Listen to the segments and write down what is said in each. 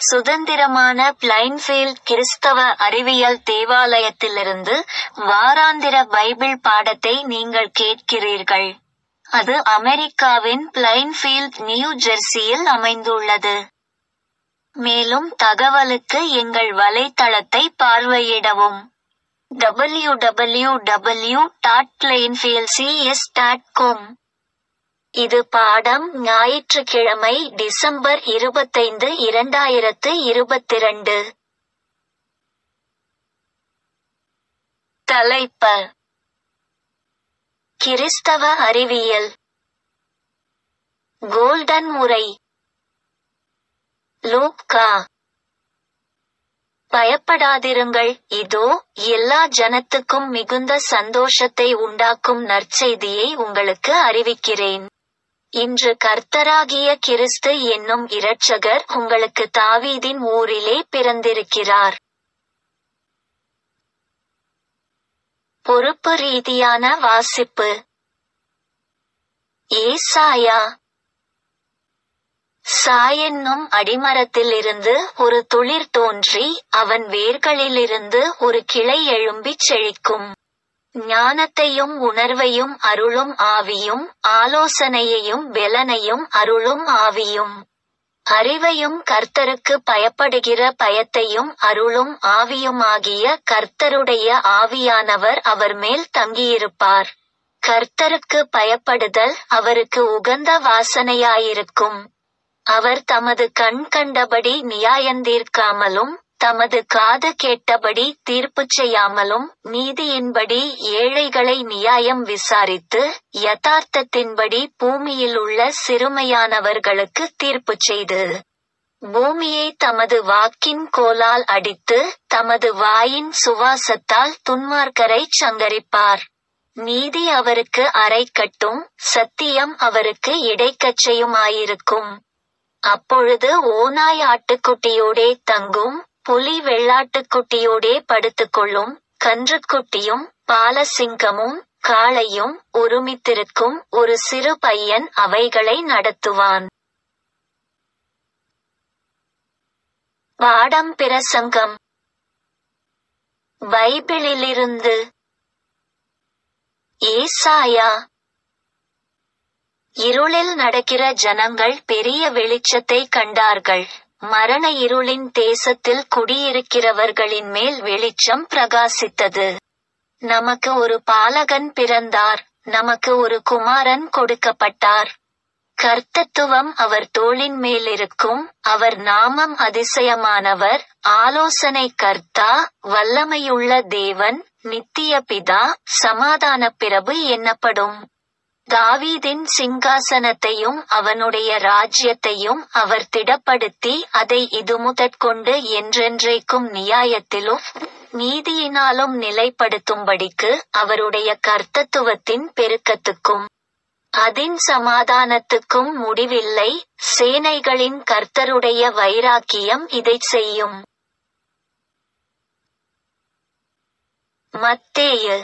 சுதந்திரமான பிளைன்ஃபீல்ட் கிறிஸ்தவ அறிவியல் தேவாலயத்திலிருந்து வாராந்திர பைபிள் பாடத்தை நீங்கள் கேட்கிறீர்கள். அது அமெரிக்காவின் பிளைன்ஃபீல்ட் நியூ ஜெர்சியில் அமைந்துள்ளது. மேலும் தகவலுக்கு எங்கள் வலைத்தளத்தை பார்வையிடவும். www.plainfieldcs.com இது பாடம் ஞாயிற்றுக்கிழமை டிசம்பர் இருபத்தைந்து இரண்டாயிரத்து இருபத்திரண்டு. தலைப்ப கிறிஸ்தவ அறிவியல் கோல்டன் முறை லூக்கா பயப்படாதிருங்கள் இதோ எல்லா ஜனத்துக்கும் மிகுந்த சந்தோஷத்தை உண்டாக்கும் நற்செய்தியை உங்களுக்கு அறிவிக்கிறேன். இன்று கர்த்தராகிய கிறிஸ்து என்னும் இரட்சகர் உங்களுக்கு தாவீதின் ஊரிலே பிறந்திருக்கிறார். பொறுப்பு ரீதியான வாசிப்பு ஏசாயா சாயென்னும் அடிமரத்திலிருந்து ஒரு துளிர் தோன்றி அவன் வேர்களிலிருந்து ஒரு கிளை எழும்பிச் செழிக்கும். ஞானத்தையும் உணர்வையும் அருளும் ஆவியும் ஆலோசனையையும் பெலனையும் அருளும் ஆவியும். அறிவையும் கர்த்தருக்கு பயப்படுகிற பயத்தையும் அருளும் ஆவியுமாகிய கர்த்தருடைய ஆவியானவர் அவர்மேல் தங்கியிருப்பார். கர்த்தருக்கு பயப்படுதல் அவருக்கு உகந்த வாசனையாயிருக்கும். அவர் தமது கண் கண்டபடி நியாயந்தீர்க்காமலும் தமது காது கேட்டபடி தீர்ப்புச் செய்யாமலும் நீதியின்படி ஏழைகளை நியாயம் விசாரித்து யதார்த்தத்தின்படி பூமியிலுள்ள சிறுமையானவர்களுக்கு தீர்ப்புச் செய்து பூமியை தமது வாக்கின் கோலால் அடித்து தமது வாயின் சுவாசத்தால் துன்மார்க்கரைச் சங்கரிப்பார். நீதி அவருக்கு அரைக்கட்டும் சத்தியம் அவருக்கு இடைக்கச்சையுமாயிருக்கும். அப்பொழுது ஓநாய் ஆட்டுக்குட்டியோடே தங்கும் புலி வெள்ளாட்டுக்குட்டியோடே படுத்துக்கொள்ளும் கன்றுக்குட்டியும் பாலசிங்கமும் காளையும் ஒருமித்திருக்கும் ஒரு சிறு பையன் அவைகளை நடத்துவான். பாடம் பிரசங்கம் பைபிளிலிருந்து ஏசாயா இருளில் நடக்கிற ஜனங்கள் பெரிய வெளிச்சத்தை கண்டார்கள். மரண இருளின் தேசத்தில் குடியிருக்கிறவர்களின் மேல் வெளிச்சம் பிரகாசித்தது. நமக்கு ஒரு பாலகன் பிறந்தார் நமக்கு ஒரு குமாரன் கொடுக்கப்பட்டார். கர்த்தத்துவம் அவர் தோளின் மேலிருக்கும் அவர் நாமம் அதிசயமானவர் ஆலோசனை கர்த்தா வல்லமையுள்ள தேவன் நித்திய பிதா சமாதான பிரபு என்னப்படும். தாவீதின் சிங்காசனத்தையும் அவனுடைய ராஜ்யத்தையும் அவர் திடப்படுத்தி அதை இதுமுதற்கொண்டு என்றென்றைக்கும் நியாயத்திலும் நீதியினாலும் நிலைப்படுத்தும்படிக்கு அவருடைய கர்த்தத்துவத்தின் பெருக்கத்துக்கும் அதின் சமாதானத்துக்கும் முடிவில்லை சேனைகளின் கர்த்தருடைய வைராக்கியம் இதைச் செய்யும். மத்தேயு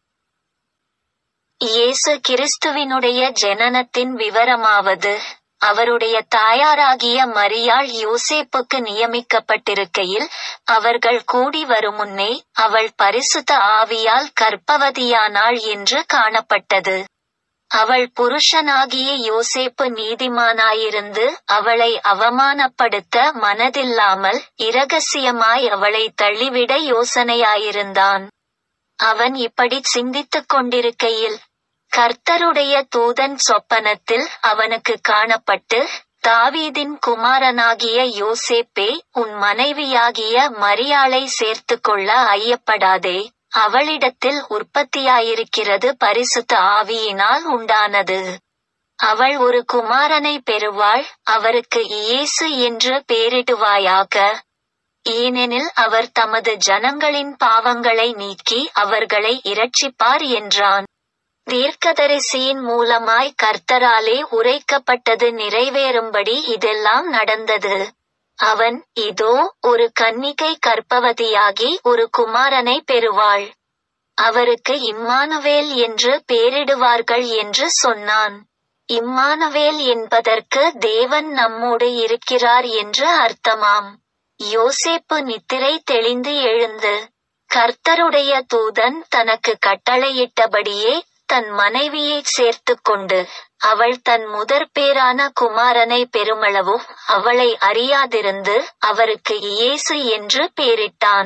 இயேசு கிறிஸ்துவினுடைய ஜனனத்தின் விவரமாவது அவருடைய தாயாராகிய மரியாள் யோசேப்புக்கு நியமிக்கப்பட்டிருக்கையில் அவர்கள் கூடி வருமுன்னே அவள் பரிசுத்த ஆவியால் கர்ப்பவதியானாள் என்று காணப்பட்டது. அவள் புருஷனாகிய யோசேப்பு நீதிமானாயிருந்து அவளை அவமானப்படுத்த மனதில்லாமல் இரகசியமாய் அவளை தள்ளிவிட யோசனையாயிருந்தான். அவன் இப்படிச் சிந்தித்துக் கொண்டிருக்கையில் கர்த்தருடைய தூதன் சொப்பனத்தில் அவனுக்கு காணப்பட்டு தாவீதின் குமாரனாகிய யோசேப்பே உன் மனைவியாகிய மரியாளை சேர்த்துக்கொள்ள ஐயப்படாதே அவளிடத்தில் உற்பத்தியாயிருக்கிறது பரிசுத்த ஆவியினால் உண்டானது. அவள் ஒரு குமாரனை பெறுவாள் அவருக்கு இயேசு என்று பெயரிடுவாயாக. ஏனெனில் அவர் தமது ஜனங்களின் பாவங்களை நீக்கி அவர்களை இரட்சிப்பார் என்றான். தீர்க்கதரிசியின் மூலமாய் கர்த்தராலே உரைக்கப்பட்டது நிறைவேறும்படி இதெல்லாம் நடந்தது. அவன் இதோ ஒரு கன்னிகை கர்ப்பவதியாகி ஒரு குமாரனை பெறுவாள். அவருக்கு இம்மானுவேல் என்று பெயரிடுவார்கள் என்று சொன்னான். இம்மானுவேல் என்பதற்கு தேவன் நம்மோடு இருக்கிறார் என்று அர்த்தமாம். யோசேப்பு நித்திரை தெளிந்து எழுந்து கர்த்தருடைய தூதன் தனக்கு கட்டளையிட்டபடியே தன் மனைவியை சேர்த்து கொண்டு அவள் தன் முதற் பேரான குமாரனை பெருமளவும் அவளை அறியாதிருந்து அவருக்கு இயேசு என்று பேரிட்டான்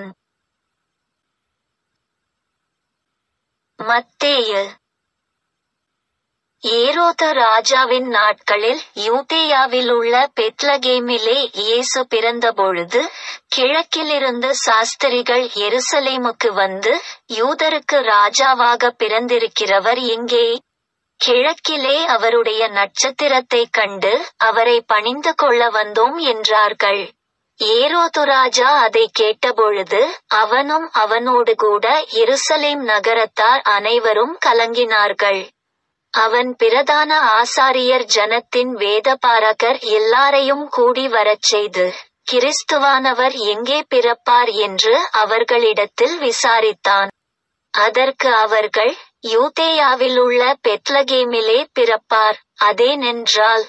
மத்தேயு ஏரோது ராஜாவின் நாட்களில் யூதேயாவில் உள்ள பெத்லகேமிலே இயேசு பிறந்தபொழுது கிழக்கிலிருந்து சாஸ்திரிகள் எருசலேமுக்கு வந்து யூதருக்கு ராஜாவாக பிறந்திருக்கிறவர் எங்கே கிழக்கிலே அவருடைய நட்சத்திரத்தை கண்டு அவரை பணிந்து கொள்ள வந்தோம் என்றார்கள் ஏரோது ராஜா அதை கேட்டபொழுது அவனும் அவனோடு கூட எருசலேம் நகரத்தார் அனைவரும் கலங்கினார்கள் அவன் பிரதான ஆசாரியர் ஜனத்தின் வேதபாரகர் எல்லாரையும் கூடி வரச் செய்து கிறிஸ்துவானவர் எங்கே பிறப்பார் என்று அவர்களிடத்தில் விசாரித்தான் அதற்கு அவர்கள் யூதேயாவில் உள்ள பெத்லகேமிலே பிறப்பார் அதேனென்றால்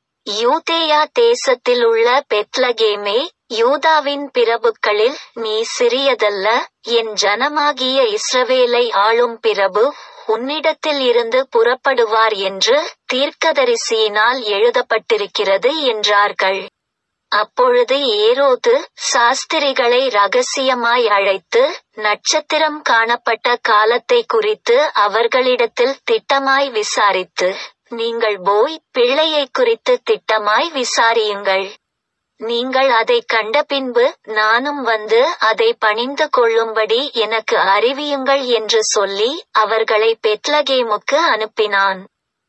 யூதேயா தேசத்தில் உள்ள பெத்லகேமே யூதாவின் பிரபுக்களில் நீ சிறியதல்ல என் ஜனமாகிய இஸ்ரவேலை ஆளும் பிரபு உன்னிடத்தில் இருந்து புறப்படுவார் என்று தீர்க்கதரிசியினால் எழுதப்பட்டிருக்கிறது என்றார்கள் அப்பொழுது ஏரோது சாஸ்திரிகளை ரகசியமாய் அழைத்து நட்சத்திரம் காணப்பட்ட காலத்தை குறித்து அவர்களிடத்தில் திட்டமாய் விசாரித்து நீங்கள் போய் பிள்ளையை குறித்து திட்டமாய் விசாரியுங்கள் நீங்கள் அதை கண்ட பின்பு நானும் வந்து அதை பணிந்து கொள்ளும்படி எனக்கு அறிவியுங்கள் என்று சொல்லி அவர்களை பெத்லகேமுக்கு அனுப்பினான்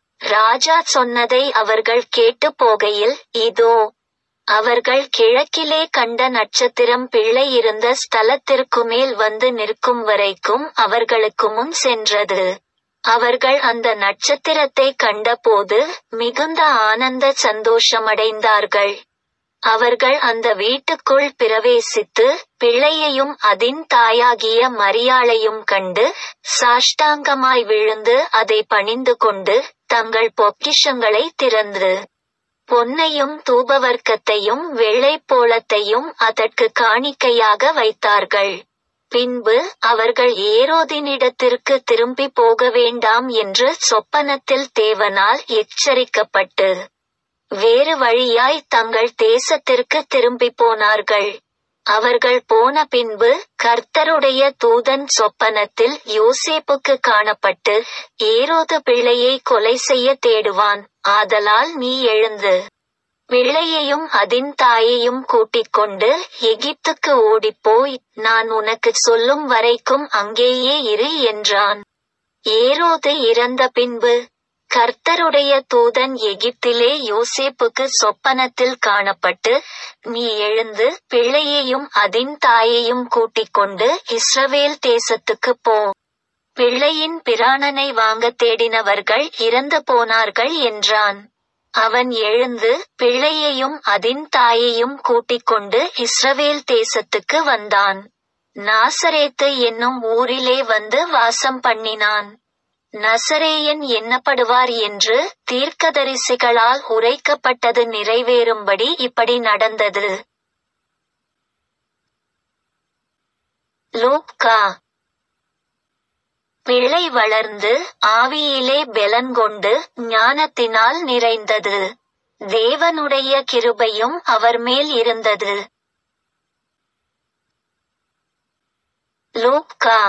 ராஜா சொன்னதை அவர்கள் கேட்டு போகையில் இதோ அவர்கள் கிழக்கிலே கண்ட நட்சத்திரம் பிள்ளை இருந்த ஸ்தலத்திற்கு மேல் வந்து நிற்கும் வரைக்கும் அவர்களுக்கு முன் சென்றது அவர்கள் அந்த நட்சத்திரத்தை கண்டபோது மிகுந்த ஆனந்த சந்தோஷமடைந்தார்கள் அவர்கள் அந்த வீட்டுக்குள் பிரவேசித்து பிள்ளையையும் அதின் தாயாகிய மரியாளையும் கண்டு சாஷ்டாங்கமாய் விழுந்து அதை பணிந்து கொண்டு தங்கள் பொக்கிஷங்களை திறந்து பொன்னையும் தூபவர்க்கத்தையும் வெள்ளைப்போளத்தையும் அதற்கு காணிக்கையாக வைத்தார்கள் பின்பு அவர்கள் ஏரோதினிடத்திற்கு திரும்பி போக வேண்டாம் என்று சொப்பனத்தில் தேவனால் எச்சரிக்கப்பட்டு வேறு வழியாய் தங்கள் தேசத்திற்கு திரும்பி போனார்கள் அவர்கள் போன பின்பு கர்த்தருடைய தூதன் சொப்பனத்தில் யோசேப்புக்கு காணப்பட்டு ஏரோது பிள்ளையை கொலை செய்ய தேடுவான் ஆதலால் நீ எழுந்து பிள்ளையையும் அதின் தாயையும் கூட்டிக் கொண்டு எகிப்துக்கு ஓடிப்போய் நான் உனக்கு சொல்லும் வரைக்கும் அங்கேயே இரு என்றான் ஏரோது இறந்த பின்பு கர்த்தருடைய தூதன் எகிப்திலே யோசேப்புக்கு சொப்பனத்தில் காணப்பட்டு நீ எழுந்து பிள்ளையையும் அதின் தாயையும் கூட்டிக் கொண்டு இஸ்ரவேல் தேசத்துக்கு போ பிள்ளையின் பிராணனை வாங்க தேடினவர்கள் இறந்து போனார்கள் என்றான் அவன் எழுந்து பிள்ளையையும் அதின் தாயையும் கூட்டிக் கொண்டு இஸ்ரவேல் தேசத்துக்கு வந்தான் நாசரேத்து என்னும் ஊரிலே வந்து வாசம் பண்ணினான் நசரேயன் எண்ணப்படுவார் என்று தீர்க்கதரிசிகளால் உரைக்கப்பட்டது நிறைவேறும்படி இப்படி நடந்தது லூக்கா பிள்ளை வளர்ந்து ஆவியிலே பெலன்கொண்டு ஞானத்தினால் நிறைந்தது தேவனுடைய கிருபையும் அவர் மேல் இருந்தது லூக்கா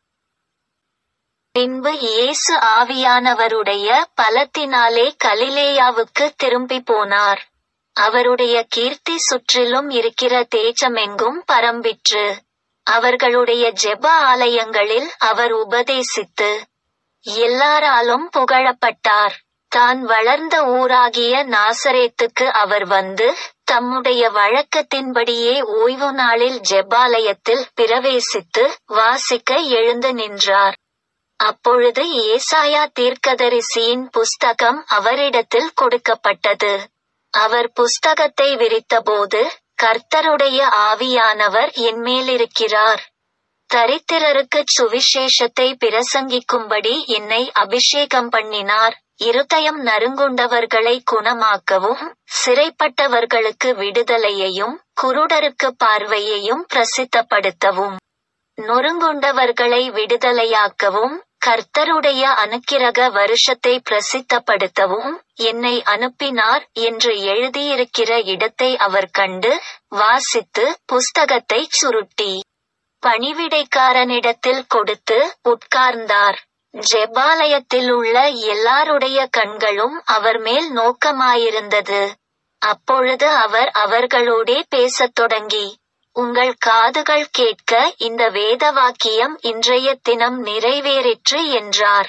பின்பு இயேசு ஆவியானவருடைய பலத்தினாலே கலிலேயாவுக்கு திரும்பி போனார் அவருடைய கீர்த்தி சுற்றிலும் இருக்கிற தேஜமெங்கும் பரம்பிற்று அவர்களுடைய ஜெப ஆலயங்களில் அவர் உபதேசித்து எல்லாராலும் புகழப்பட்டார் தான் வளர்ந்த ஊராகிய நாசரேத்துக்கு அவர் வந்து தம்முடைய வழக்கத்தின்படியே ஓய்வு நாளில் ஜெபாலயத்தில் பிரவேசித்து வாசிக்க எழுந்து நின்றார் அப்பொழுது ஏசாயா தீர்க்கதரிசியின் புஸ்தகம் அவரிடத்தில் கொடுக்கப்பட்டது அவர் புஸ்தகத்தை விரித்தபோது கர்த்தருடைய ஆவியானவர் என்மேலிருக்கிறார் தரித்திரருக்குச் சுவிசேஷத்தை பிரசங்கிக்கும்படி என்னை அபிஷேகம் பண்ணினார் இருதயம் நறுங்குண்டவர்களை குணமாக்கவும் சிறைப்பட்டவர்களுக்கு விடுதலையையும் குருடருக்கு பார்வையையும் பிரசித்தப்படுத்தவும் நொறுங்குண்டவர்களை விடுதலையாக்கவும் கர்த்தருடைய அனுக்கிரக வருஷத்தை பிரசித்தப்படுத்தவும் என்னை அனுப்பினார் என்று எழுதியிருக்கிற இடத்தை அவர் கண்டு வாசித்து புஸ்தகத்தை சுருட்டி பணிவிடைக்காரனிடத்தில் கொடுத்து உட்கார்ந்தார் ஜெபாலயத்தில் உள்ள எல்லாருடைய கண்களும் அவர் மேல் நோக்கமாயிருந்தது அப்பொழுது அவர் அவர்களோடே பேசத் தொடங்கி உங்கள் காதுகள் கேட்க இந்த வேத வாக்கியம் இன்றைய தினம் நிறைவேறிற்று என்றார்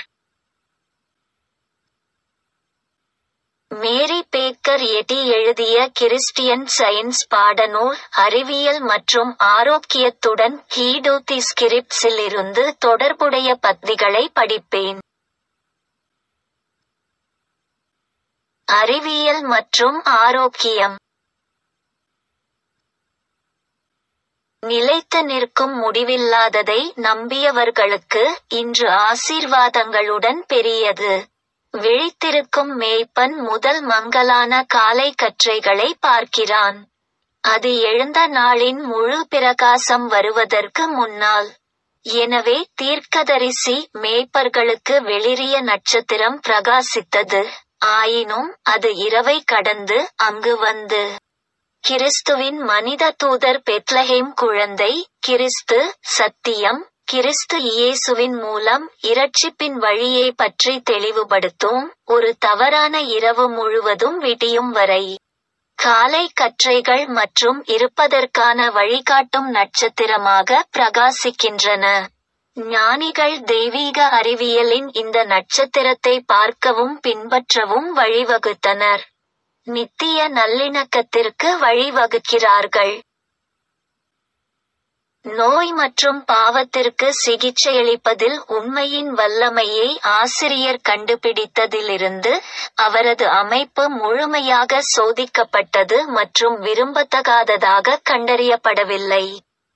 மேரி பேக்கர் எட்டி எழுதிய கிறிஸ்டியன் சயின்ஸ் பாடநூல் அறிவியல் மற்றும் ஆரோக்கியத்துடன் ஹீடூத்தி ஸ்கிரிப்ட்ஸில் இருந்து தொடர்புடைய பத்திகளை படிப்பேன் அறிவியல் மற்றும் ஆரோக்கியம் நிலைத்து நிற்கும் முடிவில்லாததை நம்பியவர்களுக்கு இன்று ஆசீர்வாதங்களுடன் பெரியது விழித்திருக்கும் மேய்ப்பன் முதல் மங்கலான காலை கற்றைகளை பார்க்கிறான் அது எழுந்த நாளின் முழு பிரகாசம் வருவதற்கு முன்னால் எனவே தீர்க்கதரிசி மேய்ப்பர்களுக்கு வெளிரிய நட்சத்திரம் பிரகாசித்தது ஆயினும் அது இரவை கடந்து அங்கு வந்து கிறிஸ்துவின் மனித தூதர் பெத்லஹேம் குழந்தை கிறிஸ்து சத்தியம் கிறிஸ்து இயேசுவின் மூலம் இரட்சிப்பின் வழியை பற்றி தெளிவுபடுத்தும் ஒரு தவறான இரவு முழுவதும் விடியும் வரை காலை கற்றைகள் மற்றும் இருப்பதற்கான வழிகாட்டும் நட்சத்திரமாக பிரகாசிக்கின்றன ஞானிகள் தெய்வீக அறிவியலின் இந்த நட்சத்திரத்தை பார்க்கவும் பின்பற்றவும் வழிவகுத்தனர் நித்திய நல்லிணக்கத்திற்கு வழிவகுக்கிறார்கள் நோய் மற்றும் பாவத்திற்கு சிகிச்சையளிப்பதில் உண்மையின் வல்லமையை ஆசிரியர் கண்டுபிடித்ததிலிருந்து அவரது அமைப்பு முழுமையாக சோதிக்கப்பட்டது மற்றும் விரும்பத்தகாததாக கண்டறியப்படவில்லை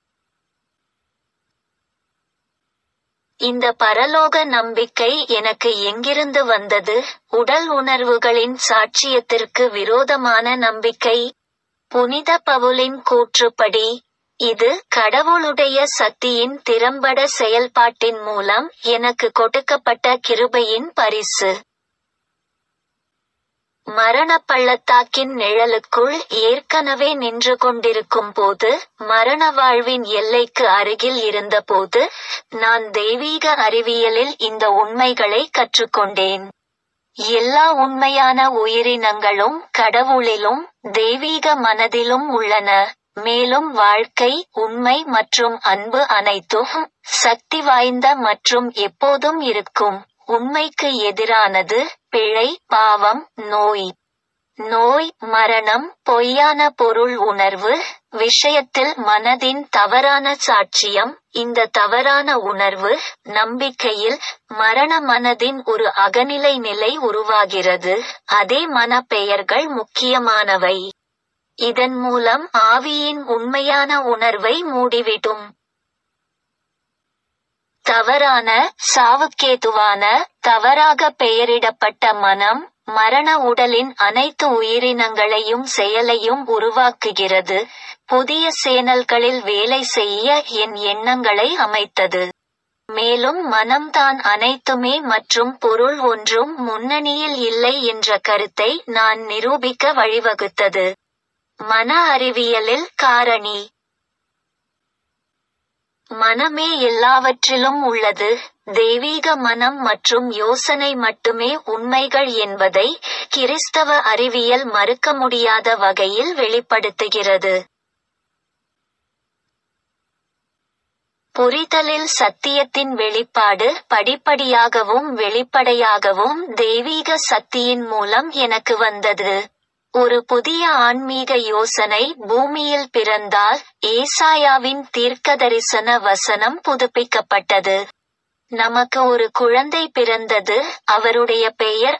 இந்த பரலோக நம்பிக்கை எனக்கு எங்கிருந்து வந்தது உடல் உணர்வுகளின் சாட்சியத்திற்கு விரோதமான நம்பிக்கை புனித பவுலின் கூற்றுப்படி இது கடவுளுடைய சக்தியின் திறம்பட செயல்பாட்டின் மூலம் எனக்கு கொடுக்கப்பட்ட கிருபையின் பரிசு மரண பள்ளத்தாக்கின் நிழலுக்குள் ஏற்கனவே நின்று கொண்டிருக்கும் போது மரண வாழ்வின் எல்லைக்கு அருகில் இருந்தபோது நான் தெய்வீக அறிவியலில் இந்த உண்மைகளை கற்றுக்கொண்டேன் எல்லா உண்மையான உயிரினங்களும் கடவுளிலும் தெய்வீக மனதிலும் உள்ளன மேலும் வாழ்க்கை உண்மை மற்றும் அன்பு அனைத்தும் சக்தி வாய்ந்த மற்றும் எப்போதும் இருக்கும் உண்மைக்கு எதிரானது பிழை பாவம் நோய் நோய் மரணம் பொய்யான பொருள் உணர்வு விஷயத்தில் மனதின் தவறான சாட்சியம் இந்த தவறான உணர்வு நம்பிக்கையில் மரண மனதின் ஒரு அகநிலை நிலை உருவாகிறது அதே மன பெயர்கள் முக்கியமானவை இதன் மூலம் ஆவியின் உண்மையான உணர்வை மூடிவிடும் தவறான சாவுக்கேதுவான தவறாக பெயரிடப்பட்ட மனம் மரண உடலின் அனைத்து உயிரினங்களையும் செயலையும் உருவாக்குகிறது புதிய சேனல்களில் வேலை செய்ய என் எண்ணங்களை அமைத்தது மேலும் மனம்தான் அனைத்துமே மற்றும் பொருள் ஒன்றும் முன்னணியில் இல்லை என்ற கருத்தை நான் நிரூபிக்க வழிவகுத்தது மன அறிவியலில் காரணி மனமே எல்லாவற்றிலும் உள்ளது தெய்வீக மனம் மற்றும் யோசனை மட்டுமே உண்மைகள் என்பதை கிறிஸ்தவ அறிவியல் மறுக்க முடியாத வகையில் வெளிப்படுத்துகிறது புரிதலில் சத்தியத்தின் வெளிப்பாடு படிப்படியாகவும் வெளிப்படையாகவும் தெய்வீக சக்தியின் மூலம் எனக்கு வந்தது ஒரு புதிய ஆன்மீக யோசனை பூமியில் பிறந்தால் ஏசாயாவின் தீர்க்கதரிசன வசனம் புதுப்பிக்கப்பட்டது நமக்கு ஒரு குழந்தை பிறந்தது அவருடைய பெயர்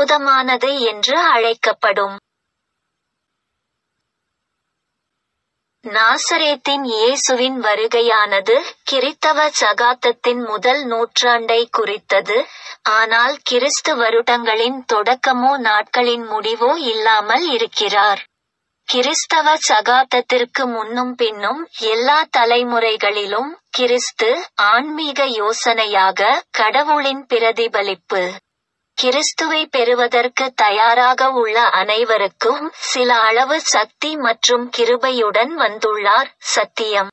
அற்புதமானது என்று அழைக்கப்படும் நாசரேத்தின் இயேசுவின் வருகையானது கிறித்தவ சகாத்தத்தின் முதல் நூற்றாண்டை குறித்தது ஆனால் கிறிஸ்து வருடங்களின் தொடக்கமோ நாட்களின் முடிவோ இல்லாமல் இருக்கிறார் கிறிஸ்தவ சகாத்தத்திற்கு முன்னும் பின்னும் எல்லா தலைமுறைகளிலும் கிறிஸ்து ஆன்மீக யோசனையாக கடவுளின் பிரதிபலிப்பு கிறிஸ்துவை பெறுவதற்கு தயாராக உள்ள அனைவருக்கும் சில அளவு சக்தி மற்றும் கிருபையுடன் வந்துள்ளார் சத்தியம்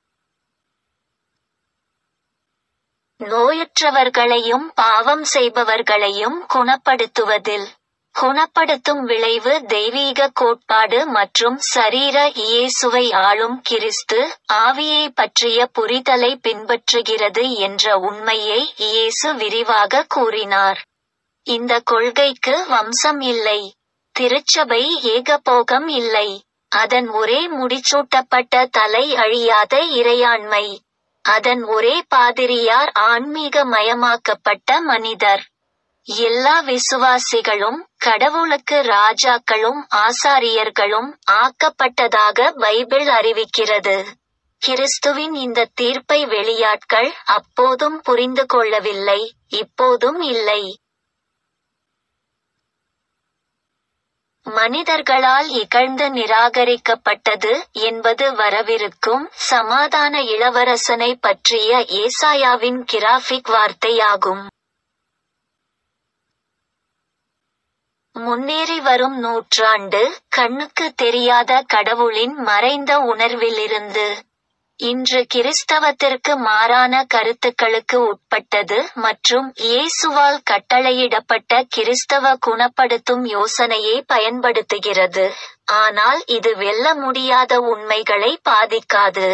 நோயுற்றவர்களையும் பாவம் செய்பவர்களையும் குணப்படுத்துவதில் குணப்படுத்தும் விளைவு தெய்வீக கோட்பாடு மற்றும் சரீர இயேசுவை ஆளும் கிறிஸ்து ஆவியை பற்றிய புரிதலை பின்பற்றுகிறது என்ற உண்மையை இயேசு விரிவாக கூறினார் இந்த கொள்கைக்கு வம்சம் இல்லை திருச்சபை ஏகபோகம் இல்லை அதன் ஒரே முடிசூட்டப்பட்ட தலை அழியாத இறையாண்மை அதன் ஒரே பாதிரியார் ஆன்மீக மயமாக்கப்பட்ட மனிதர் எல்லா விசுவாசிகளும் கடவுளுக்கு ராஜாக்களும் ஆசாரியர்களும் ஆக்கப்பட்டதாக பைபிள் அறிவிக்கிறது கிறிஸ்துவின் இந்த தீர்ப்பை வெளியாட்கள் அப்போதும் புரிந்து கொள்ளவில்லை இப்போதும் இல்லை மனிதர்களால் இகழ்ந்து நிராகரிக்கப்பட்டது என்பது வரவிருக்கும் சமாதான இளவரசனை பற்றிய ஏசாயாவின் கிராஃபிக் வார்த்தையாகும் முன்னேறி வரும் நூற்றாண்டு கண்ணுக்கு தெரியாத கடவுளின் மறைந்த உணர்விலிருந்து இன்று கிறிஸ்தவத்திற்கு மாறான கருத்துக்களுக்கு உட்பட்டது மற்றும் இயேசுவால் கட்டளையிடப்பட்ட கிறிஸ்தவ குணப்படுத்தும் யோசனையை பயன்படுத்துகிறது ஆனால் இது வெல்ல முடியாத உண்மைகளை பாதிக்காது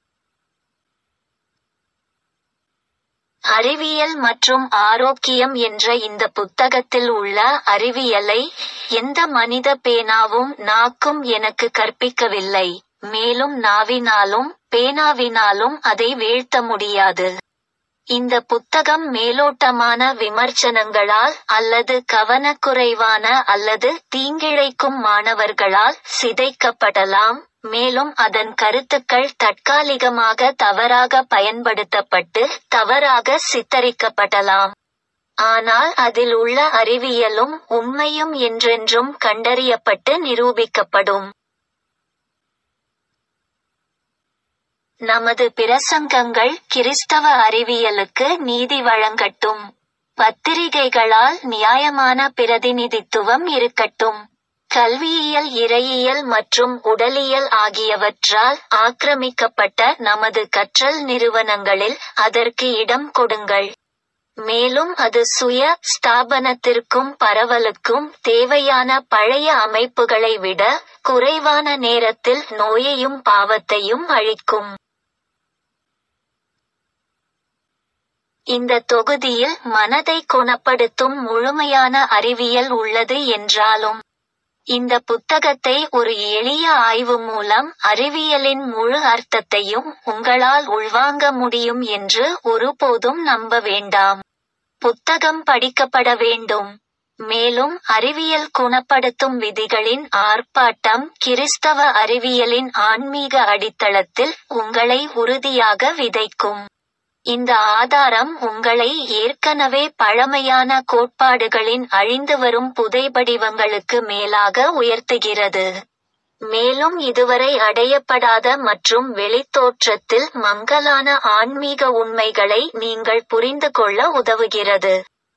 அறிவியல் மற்றும் ஆரோக்கியம் என்ற இந்த புத்தகத்தில் உள்ள அறிவியலை எந்த மனித பேனாவும் நாக்கும் எனக்கு கற்பிக்கவில்லை மேலும் நாவினாலும் பேனாவினாலும் அதை வீழ்த்த முடியாது இந்த புத்தகம் மேலோட்டமான விமர்சனங்களால் அல்லது கவனக்குறைவான அல்லது தீங்கிழைக்கும் மாணவர்களால் சிதைக்கப்படலாம் மேலும் அதன் கருத்துக்கள் தற்காலிகமாக தவறாக பயன்படுத்தப்பட்டு தவறாக சித்தரிக்கப்படலாம் ஆனால் அதில் உள்ள அறிவியலும் உண்மையும் என்றென்றும் கண்டறியப்பட்டு நிரூபிக்கப்படும் நமது பிரசங்கங்கள் கிறிஸ்தவ அறிவியலுக்கு நீதி வழங்கட்டும் பத்திரிகைகளால் நியாயமான பிரதிநிதித்துவம் இருக்கட்டும் கல்வியியல் இறையியல் மற்றும் உடலியல் ஆகியவற்றால் ஆக்கிரமிக்கப்பட்ட நமது கற்றல் நிறுவனங்களில் அதற்கு இடம் கொடுங்கள் மேலும் அது சுய ஸ்தாபனத்திற்கும் பரவலுக்கும் தேவையான பழைய அமைப்புகளை விட குறைவான நேரத்தில் நோயையும் பாவத்தையும் அழிக்கும் இந்த தொகுதியில் மனதை குணப்படுத்தும் முழுமையான அறிவியல் உள்ளது என்றாலும் இந்த புத்தகத்தை ஒரு எளிய ஆய்வு மூலம் அறிவியலின் முழு அர்த்தத்தையும் உங்களால் உள்வாங்க முடியும் என்று ஒருபோதும் நம்ப வேண்டாம் புத்தகம் படிக்கப்பட வேண்டும் மேலும் அறிவியல் குணப்படுத்தும் விதிகளின் ஆர்ப்பாட்டம் கிறிஸ்தவ அறிவியலின் ஆன்மீக அடித்தளத்தில் உங்களை உறுதியாக விதைக்கும் இந்த ஆதாரம் உங்களை ஏற்கனவே பழமையான கோட்பாடுகளின் அழிந்து வரும் புதைபடிவங்களுக்கு மேலாக உயர்த்துகிறது மேலும் இதுவரை அடையப்படாத மற்றும் வெளித்தோற்றத்தில் மங்கலான ஆன்மீக உண்மைகளை நீங்கள் புரிந்து கொள்ள உதவுகிறது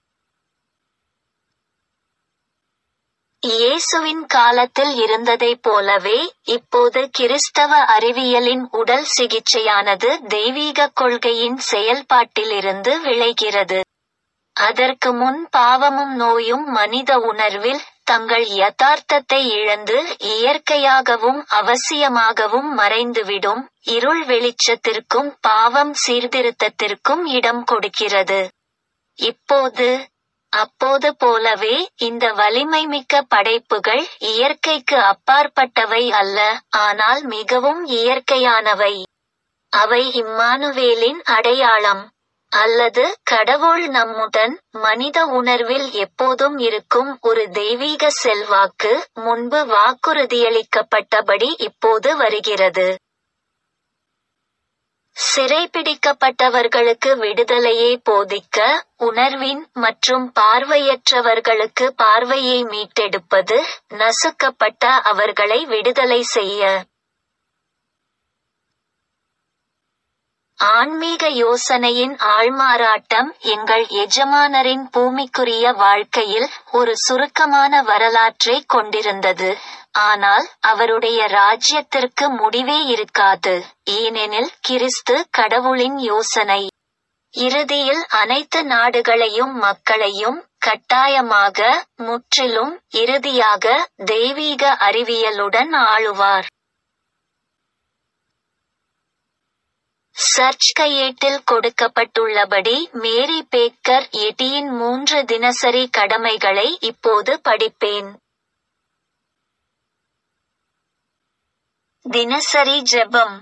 இயேசுவின் காலத்தில் இருந்ததைப் போலவே இப்போது கிறிஸ்தவ அறிவியலின் உடல் சிகிச்சையானது தெய்வீக கொள்கையின் செயல்பாட்டிலிருந்து விளைகிறது அதற்கு முன் பாவமும் நோயும் மனித உணர்வில் தங்கள் யதார்த்தத்தை இழந்து இயற்கையாகவும் அவசியமாகவும் மறைந்துவிடும் இருள் வெளிச்சத்திற்கும் பாவம் சீர்திருத்தத்திற்கும் இடம் கொடுக்கிறது இப்போது அப்போது போலவே இந்த வலிமைமிக்க படைப்புகள் இயற்கைக்கு அப்பாற்பட்டவை அல்ல ஆனால் மிகவும் இயற்கையானவை அவை இம்மானுவேலின் அடையாளம் அல்லது கடவுள் நம்முடன் மனித உணர்வில் எப்போதும் இருக்கும் ஒரு தெய்வீக செல்வாக்கு முன்பு வாக்குறுதியளிக்கப்பட்டபடி இப்போது வருகிறது சிறைபிடிக்கப்பட்டவர்களுக்கு விடுதலையை போதிக்க உணர்வின் மற்றும் பார்வையற்றவர்களுக்கு பார்வையை மீட்டெடுப்பது நசுக்கப்பட்ட அவர்களை விடுதலை செய்ய ஆன்மீக யோசனையின் ஆள்மாறாட்டம் எங்கள் எஜமானரின் பூமிக்குரிய வாழ்க்கையில் ஒரு சுருக்கமான வரலாற்றை கொண்டிருந்தது ஆனால் அவருடைய ராஜ்யத்திற்கு முடிவே இருக்காது ஏனெனில் கிறிஸ்து கடவுளின் யோசனை இறுதியில் அனைத்து நாடுகளையும் மக்களையும் கட்டாயமாக முற்றிலும் இறுதியாக தெய்வீக அறிவியலுடன் ஆளுவார் சர்ச் கையேட்டில் கொடுக்கப்பட்டுள்ளபடி மேரி பேக்கர் எட்டியின் மூன்று தினசரி கடமைகளை இப்போது படிப்பேன் தினசரி ஜெபம்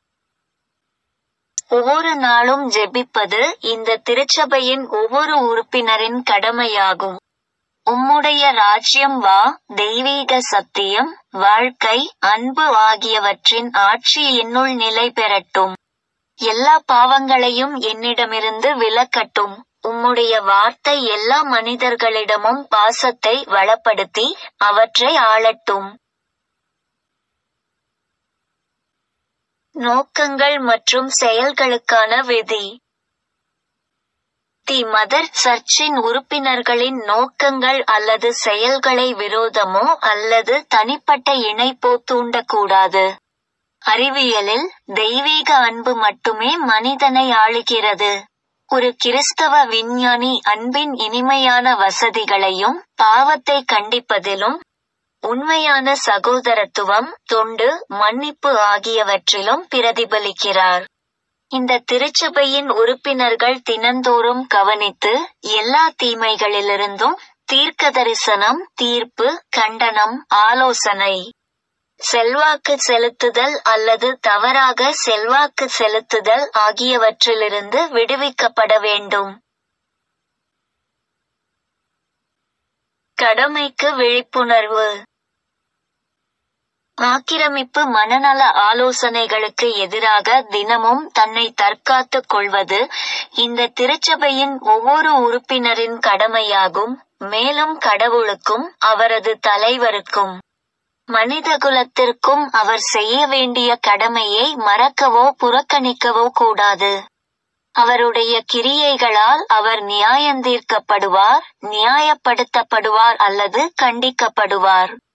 ஒவ்வொரு நாளும் ஜெபிப்பது இந்த திருச்சபையின் ஒவ்வொரு உறுப்பினரின் கடமையாகும் உம்முடைய ராஜ்யம் வா தெய்வீக சத்தியம் வாழ்க்கை அன்பு ஆகியவற்றின் ஆட்சி என்னுள் நிலை பெறட்டும் எல்லா பாவங்களையும் என்னிடமிருந்து விலக்கட்டும் உம்முடைய வார்த்தை எல்லா மனிதர்களிடமும் பாசத்தை வளப்படுத்தி அவற்றை ஆளட்டும் நோக்கங்கள் மற்றும் செயல்களுக்கான விதி தி மதர் சர்ச்சின் உறுப்பினர்களின் நோக்கங்கள் அல்லது செயல்களை விரோதமோ அல்லது தனிப்பட்ட இணைப்போ தூண்டக்கூடாது அறிவியலில் தெய்வீக அன்பு மட்டுமே மனிதனை ஆளுகிறது ஒரு கிறிஸ்தவ விஞ்ஞானி அன்பின் இனிமையான வசதிகளையும் பாவத்தை கண்டிப்பதிலும் உண்மையான சகோதரத்துவம் தொண்டு மன்னிப்பு ஆகியவற்றிலும் பிரதிபலிக்கிறார் இந்த திருச்சபையின் உறுப்பினர்கள் தினந்தோறும் கவனித்து எல்லா தீமைகளிலிருந்தும் தீர்க்கதரிசனம் தீர்ப்பு கண்டனம் ஆலோசனை செல்வாக்கு செலுத்துதல் அல்லது தவறாக செல்வாக்கு செலுத்துதல் ஆகியவற்றிலிருந்து விடுவிக்கப்பட வேண்டும் கடமைக்கு விழிப்புணர்வு ஆக்கிரமிப்பு மனநல ஆலோசனைகளுக்கு எதிராக தினமும் தன்னை தற்காத்துக் கொள்வது இந்த திருச்சபையின் ஒவ்வொரு உறுப்பினரின் கடமையாகும் மேலும் கடவுளுக்கும் அவரது தலைவருக்கும் மனிதகுலத்திற்கும் அவர் செய்ய வேண்டிய கடமையை மறக்கவோ புறக்கணிக்கவோ கூடாது அவருடைய கிரியைகளால் அவர் நியாயந்தீர்க்கப்படுவார் நியாயப்படுத்தப்படுவார் அல்லது கண்டிக்கப்படுவார்